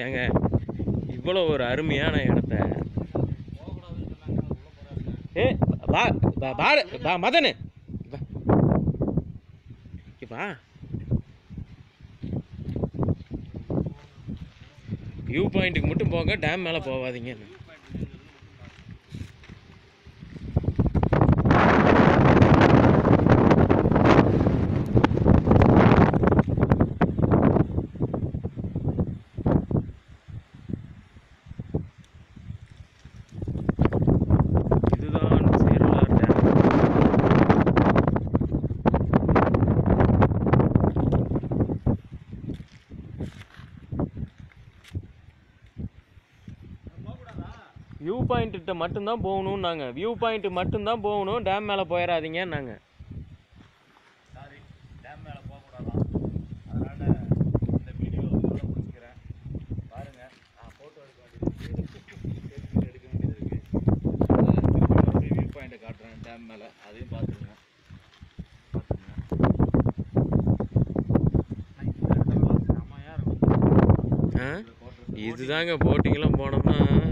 ஏங்க இவ்வளோ ஒரு அருமையான இடத்த ஏ வா வா பாரு வா மதனு வா இங்க வா வியூ பாயிண்ட்டுக்கு மட்டும் போங்க டேம் மேலே போகாதீங்க இதுதான் சேரலார் டேம் வியூ பாயிண்ட்டு மட்டும்தான் போகணும் நாங்கள் வியூ பாயிண்ட் மட்டும்தான் போகணும் டேம் மேலே போயிடாதீங்க நாங்கள் சாரி டேம் மேலே போகக்கூடாதான் அதனால் இந்த வீடியோ இதோட முடிச்சுக்கிறேன் பாருங்க நான் ஃபோட்டோ எடுக்க வேண்டியது இருக்கு எடுக்க வேண்டியது இருக்கு வியூ பாயிண்ட்டை காட்டுறேன் டேம் மேலே அதையும் பார்த்துருங்க பார்த்துருங்க செம்மையாக இருக்கும் ஆ இதுதாங்க போட்டிங்கெல்லாம் போனோம்னா